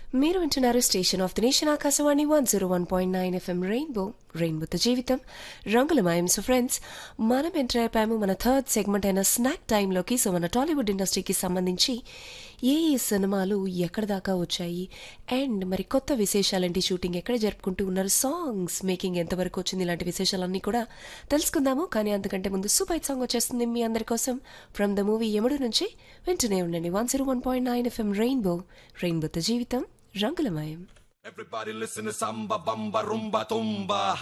మీరు వింటున్నారు station of the nation Akashvani one zero one point nine FM rainbow రెయిన్బోతో జీవితం రంగుల మాయం సో ఫ్రెండ్స్ మనం ఎంటర్ అయిపోయాము మన థర్డ్ సెగ్మెంట్ అయిన స్నాక్ టైంలోకి సో మన టాలీవుడ్ ఇండస్ట్రీకి సంబంధించి ఏ ఏ సినిమాలు ఎక్కడ దాకా వచ్చాయి అండ్ మరి కొత్త విశేషాలేంటి షూటింగ్ ఎక్కడ జరుపుకుంటూ ఉన్నారు సాంగ్స్ మేకింగ్ ఎంతవరకు వచ్చింది ఇలాంటి విశేషాలన్నీ కూడా తెలుసుకుందాము కానీ అంతకంటే ముందు సూపర్ సాంగ్ వచ్చేస్తుంది మీ అందరి కోసం ఫ్రమ్ ద మూవీ యముడు నుంచి వింటూనే ఉండండి one zero one point nine FM rainbow రెయిన్బోతో జీవితం రంగులమయం Everybody listen to samba, bamba, rumba, tumba.